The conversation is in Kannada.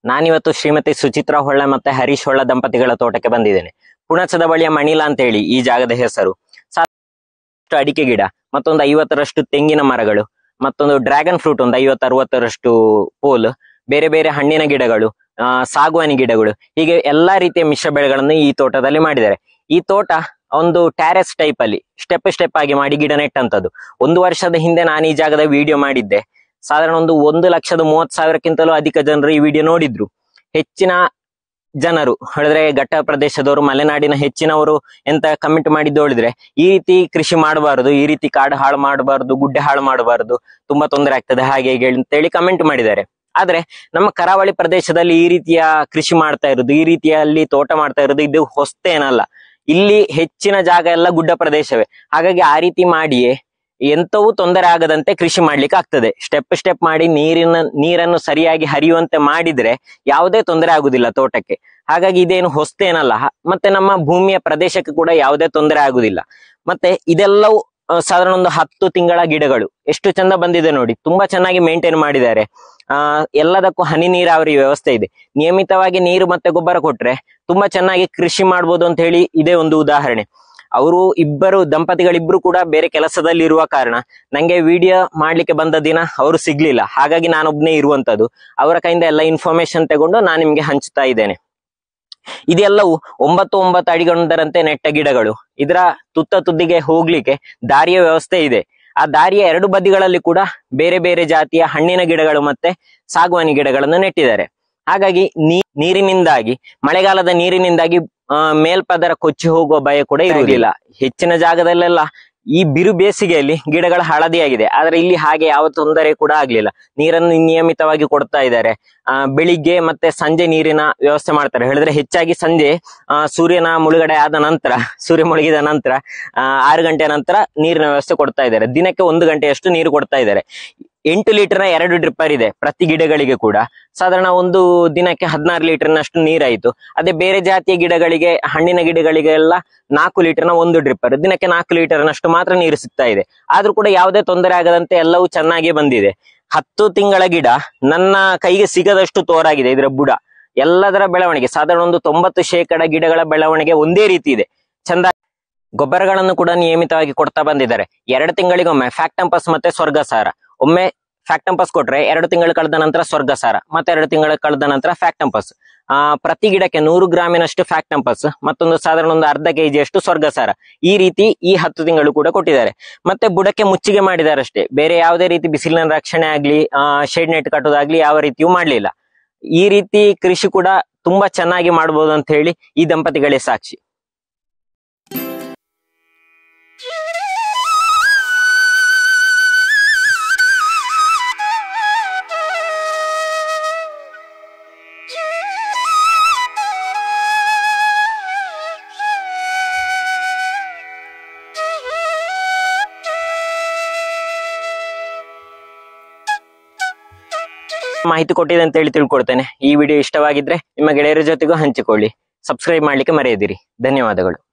ನಾನಿವತ್ತು ಶ್ರೀಮತಿ ಸುಚಿತ್ರಾ ಹೊಳ್ಳ ಮತ್ತೆ ಹರೀಶ್ ಹೊಳ್ಳ ದಂಪತಿಗಳ ತೋಟಕ್ಕೆ ಬಂದಿದ್ದೇನೆ ಪುಣಚದ ಬಳಿಯ ಮಣಿಲಾ ಅಂತ ಹೇಳಿ ಈ ಜಾಗದ ಹೆಸರು ಸಾಕಷ್ಟು ಅಡಿಕೆ ಗಿಡ ಮತ್ತೊಂದು ಐವತ್ತರಷ್ಟು ತೆಂಗಿನ ಮರಗಳು ಮತ್ತೊಂದು ಡ್ರ್ಯಾಗನ್ ಫ್ರೂಟ್ ಒಂದು ಐವತ್ತು ಅರವತ್ತರಷ್ಟು ಪೋಲ್ ಬೇರೆ ಬೇರೆ ಹಣ್ಣಿನ ಗಿಡಗಳು ಆ, ಸಾಗುವಾನಿ ಗಿಡಗಳು ಹೀಗೆ ಎಲ್ಲಾ ರೀತಿಯ ಮಿಶ್ರ ಬೆಳೆಗಳನ್ನು ಈ ತೋಟದಲ್ಲಿ ಮಾಡಿದ್ದಾರೆ ಈ ತೋಟ ಒಂದು ಟ್ಯಾರೆಸ್ ಟೈಪ್ ಅಲ್ಲಿ ಸ್ಟೆಪ್ ಸ್ಟೆಪ್ ಆಗಿ ಮಾಡಿ ಗಿಡ ನೆಟ್ಟಂತದ್ದು ಒಂದು ವರ್ಷದ ಹಿಂದೆ ನಾನು ಈ ಜಾಗದ ವಿಡಿಯೋ ಮಾಡಿದ್ದೆ ಸಾಧಾರಣ ಒಂದು ಒಂದು ಲಕ್ಷದ ಮೂವತ್ತು ಸಾವಿರಕ್ಕಿಂತಲೂ ಅಧಿಕ ಜನರು ಈ ವಿಡಿಯೋ ನೋಡಿದ್ರು ಹೆಚ್ಚಿನ ಜನರು ಹೇಳಿದ್ರೆ ಘಟ್ಟ ಪ್ರದೇಶದವರು ಮಲೆನಾಡಿನ ಹೆಚ್ಚಿನವರು ಎಂತ ಕಮೆಂಟ್ ಮಾಡಿದ್ದು ಹೇಳಿದ್ರೆ ಈ ರೀತಿ ಕೃಷಿ ಮಾಡಬಾರದು ಈ ರೀತಿ ಕಾಡು ಹಾಳು ಮಾಡಬಾರದು ಗುಡ್ಡೆ ಹಾಳು ಮಾಡಬಾರದು ತುಂಬಾ ತೊಂದರೆ ಆಗ್ತದೆ ಹಾಗೆ ಹೀಗೆ ಅಂತೇಳಿ ಕಮೆಂಟ್ ಮಾಡಿದ್ದಾರೆ ಆದ್ರೆ ನಮ್ಮ ಕರಾವಳಿ ಪ್ರದೇಶದಲ್ಲಿ ಈ ರೀತಿಯ ಕೃಷಿ ಮಾಡ್ತಾ ಇರೋದು ಈ ರೀತಿಯಲ್ಲಿ ತೋಟ ಮಾಡ್ತಾ ಇರೋದು ಇದು ಹೊಸ್ತೇನಲ್ಲ ಇಲ್ಲಿ ಹೆಚ್ಚಿನ ಜಾಗ ಎಲ್ಲ ಗುಡ್ಡ ಪ್ರದೇಶವೇ ಹಾಗಾಗಿ ಆ ರೀತಿ ಮಾಡಿಯೇ ಎಂತವೂ ತೊಂದರೆ ಆಗದಂತೆ ಕೃಷಿ ಮಾಡ್ಲಿಕ್ಕೆ ಆಗ್ತದೆ ಸ್ಟೆಪ್ ಸ್ಟೆಪ್ ಮಾಡಿ ನೀರಿನ ನೀರನ್ನು ಸರಿಯಾಗಿ ಹರಿಯುವಂತೆ ಮಾಡಿದ್ರೆ ಯಾವುದೇ ತೊಂದರೆ ಆಗುದಿಲ್ಲ ತೋಟಕ್ಕೆ ಹಾಗಾಗಿ ಇದೇನು ಹೊಸ್ತೇನಲ್ಲ ಹ- ಮತ್ತೆ ನಮ್ಮ ಭೂಮಿಯ ಪ್ರದೇಶಕ್ಕೆ ಕೂಡ ಯಾವುದೇ ತೊಂದರೆ ಆಗುದಿಲ್ಲ ಮತ್ತೆ ಇದೆಲ್ಲವೂ ಆ, ಸಾಧಾರಣ ಒಂದು ಹತ್ತು ತಿಂಗಳ ಗಿಡಗಳು ಎಷ್ಟು ಚಂದ ಬಂದಿದೆ ನೋಡಿ ತುಂಬಾ ಚೆನ್ನಾಗಿ ಮೇಂಟೈನ್ ಮಾಡಿದ್ದಾರೆ ಆ ಎಲ್ಲದಕ್ಕೂ ಹನಿ ನೀರಾವರಿ ವ್ಯವಸ್ಥೆ ಇದೆ ನಿಯಮಿತವಾಗಿ ನೀರು ಮತ್ತೆ ಗೊಬ್ಬರ ಕೊಟ್ರೆ ತುಂಬಾ ಚೆನ್ನಾಗಿ ಕೃಷಿ ಮಾಡ್ಬೋದು ಅಂತ ಹೇಳಿ ಇದೇ ಒಂದು ಉದಾಹರಣೆ ಅವರು ಇಬ್ಬರು ದಂಪತಿಗಳಿಬ್ರು ಕೂಡ ಬೇರೆ ಕೆಲಸದಲ್ಲಿ ಇರುವ ಕಾರಣ ನಂಗೆ ವಿಡಿಯೋ ಮಾಡ್ಲಿಕ್ಕೆ ಬಂದ ದಿನ ಅವರು ಸಿಗ್ಲಿಲ್ಲ ಹಾಗಾಗಿ ನಾನೊಬ್ನೇ ಇರುವಂತದ್ದು ಅವರ ಕೈಯಿಂದ ಎಲ್ಲ ಇನ್ಫಾರ್ಮೇಶನ್ ತಗೊಂಡು ನಾನು ನಿಮ್ಗೆ ಹಂಚ್ತಾ ಇದ್ದೇನೆ ಇದೆಲ್ಲವೂ ಒಂಬತ್ತು ಒಂಬತ್ತು ಅಡಿಗೊಂದರಂತೆ ನೆಟ್ಟ ಗಿಡಗಳು ಇದರ ತುತ್ತ ತುದಿಗೆ ಹೋಗ್ಲಿಕ್ಕೆ ದಾರಿಯ ವ್ಯವಸ್ಥೆ ಇದೆ ಆ ದಾರಿಯ ಎರಡು ಬದಿಗಳಲ್ಲಿ ಕೂಡ ಬೇರೆ ಬೇರೆ ಜಾತಿಯ ಹಣ್ಣಿನ ಗಿಡಗಳು ಮತ್ತೆ ಸಾಗುವಾನಿ ಗಿಡಗಳನ್ನು ನೆಟ್ಟಿದ್ದಾರೆ ಹಾಗಾಗಿ ನೀ ನೀರಿನಿಂದಾಗಿ ಮಳೆಗಾಲದ ನೀರಿನಿಂದಾಗಿ ಆ, ಮೇಲ್ಪದರ ಕೊಚ್ಚಿ ಹೋಗುವ ಭಯ ಕೂಡ ಇರುವುದಿಲ್ಲ ಹೆಚ್ಚಿನ ಜಾಗದಲ್ಲೆಲ್ಲ ಈ ಬಿರು ಬೇಸಿಗೆಯಲ್ಲಿ ಗಿಡಗಳು ಹಳದಿಯಾಗಿದೆ ಆದ್ರೆ ಇಲ್ಲಿ ಹಾಗೆ ಯಾವ ತೊಂದರೆ ಕೂಡ ಆಗ್ಲಿಲ್ಲ ನೀರನ್ನು ನಿಯಮಿತವಾಗಿ ಕೊಡ್ತಾ ಇದ್ದಾರೆ ಆ ಬೆಳಿಗ್ಗೆ ಮತ್ತೆ ಸಂಜೆ ನೀರಿನ ವ್ಯವಸ್ಥೆ ಮಾಡ್ತಾರೆ ಹೇಳಿದ್ರೆ ಹೆಚ್ಚಾಗಿ ಸಂಜೆ ಆ ಸೂರ್ಯನ ಮುಳುಗಡೆ ಆದ ನಂತರ ಸೂರ್ಯ ಮುಳುಗಿದ ನಂತರ ಆ ಆರು ಗಂಟೆ ನಂತರ ನೀರಿನ ವ್ಯವಸ್ಥೆ ಕೊಡ್ತಾ ಇದ್ದಾರೆ ದಿನಕ್ಕೆ ಒಂದು ಗಂಟೆಯಷ್ಟು ನೀರು ಕೊಡ್ತಾ ಇದ್ದಾರೆ ಎಂಟು ಲೀಟರ್ನ ಎರಡು ಡ್ರಿಪ್ಪರ್ ಇದೆ ಪ್ರತಿ ಗಿಡಗಳಿಗೆ ಕೂಡ ಸಾಧಾರಣ ಒಂದು ದಿನಕ್ಕೆ ಹದಿನಾರು ಲೀಟರ್ನಷ್ಟು ನೀರಾಯಿತು ಅದೇ ಬೇರೆ ಜಾತಿಯ ಗಿಡಗಳಿಗೆ ಹಣ್ಣಿನ ಗಿಡಗಳಿಗೆಲ್ಲ ನಾಲ್ಕು ಲೀಟರ್ನ ಒಂದು ಡ್ರಿಪ್ಪರ್ ದಿನಕ್ಕೆ ನಾಲ್ಕು ಲೀಟರ್ನಷ್ಟು ಮಾತ್ರ ನೀರು ಸಿಗ್ತಾ ಇದೆ ಆದ್ರೂ ಕೂಡ ಯಾವುದೇ ತೊಂದರೆ ಆಗದಂತೆ ಎಲ್ಲವೂ ಚೆನ್ನಾಗಿ ಬಂದಿದೆ ಹತ್ತು ತಿಂಗಳ ಗಿಡ ನನ್ನ ಕೈಗೆ ಸಿಗದಷ್ಟು ತೋರಾಗಿದೆ ಇದರ ಬುಡ ಎಲ್ಲದರ ಬೆಳವಣಿಗೆ ಸಾಧಾರಣ ಒಂದು ತೊಂಬತ್ತು ಶೇಕಡ ಗಿಡಗಳ ಬೆಳವಣಿಗೆ ಒಂದೇ ರೀತಿ ಇದೆ ಚಂದ ಗೊಬ್ಬರಗಳನ್ನು ಕೂಡ ನಿಯಮಿತವಾಗಿ ಕೊಡ್ತಾ ಬಂದಿದ್ದಾರೆ ಎರಡು ತಿಂಗಳಿಗೊಮ್ಮೆ ಫ್ಯಾಕ್ಟಂಪಸ್ ಮತ್ತೆ ಸ್ವರ್ಗಸಾರ ಒಮ್ಮೆ ಫ್ಯಾಕ್ಟಂಪಸ್ ಕೊಟ್ರೆ ಎರಡು ತಿಂಗಳು ಕಳೆದ ನಂತರ ಸ್ವರ್ಗಸಾರ ಮತ್ತೆ ಎರಡು ತಿಂಗಳು ಕಳೆದ ನಂತರ ಫ್ಯಾಕ್ಟಂಪಸ್ ಆ ಪ್ರತಿ ಗಿಡಕ್ಕೆ ನೂರು ಗ್ರಾಮಿನಷ್ಟು ಫ್ಯಾಕ್ಟಂಪಸ್ ಮತ್ತೊಂದು ಸಾಧಾರಣ ಒಂದು ಅರ್ಧ ಕೆಜಿಯಷ್ಟು ಸ್ವರ್ಗಸಾರ ಈ ರೀತಿ ಈ ಹತ್ತು ತಿಂಗಳು ಕೂಡ ಕೊಟ್ಟಿದ್ದಾರೆ ಮತ್ತೆ ಬುಡಕ್ಕೆ ಮುಚ್ಚಿಗೆ ಮಾಡಿದ್ದಾರೆ ಅಷ್ಟೇ ಬೇರೆ ಯಾವುದೇ ರೀತಿ ಬಿಸಿಲಿನ ರಕ್ಷಣೆ ಆಗ್ಲಿ ಆ ಶೇಡ್ ನೆಟ್ ಕಟ್ಟೋದಾಗ್ಲಿ ಯಾವ ರೀತಿಯೂ ಮಾಡ್ಲಿಲ್ಲ ಈ ರೀತಿ ಕೃಷಿ ಕೂಡ ತುಂಬಾ ಚೆನ್ನಾಗಿ ಮಾಡಬಹುದು ಅಂತ ಹೇಳಿ ಈ ದಂಪತಿಗಳೇ ಸಾಕ್ಷಿ ಮಾಹಿತಿ ಕೊಟ್ಟಿದೆ ಅಂತ ಹೇಳಿ ತಿಳ್ಕೊಡ್ತೇನೆ ಈ ವಿಡಿಯೋ ಇಷ್ಟವಾಗಿದ್ರೆ ನಿಮ್ಮ ಗೆಳೆಯರ ಜೊತೆಗೂ ಹಂಚಿಕೊಳ್ಳಿ ಸಬ್ಸ್ಕ್ರೈಬ್ ಮಾಡ್ಲಿಕ್ಕೆ ಮರೆಯದಿರಿ ಧನ್ಯವಾದಗಳು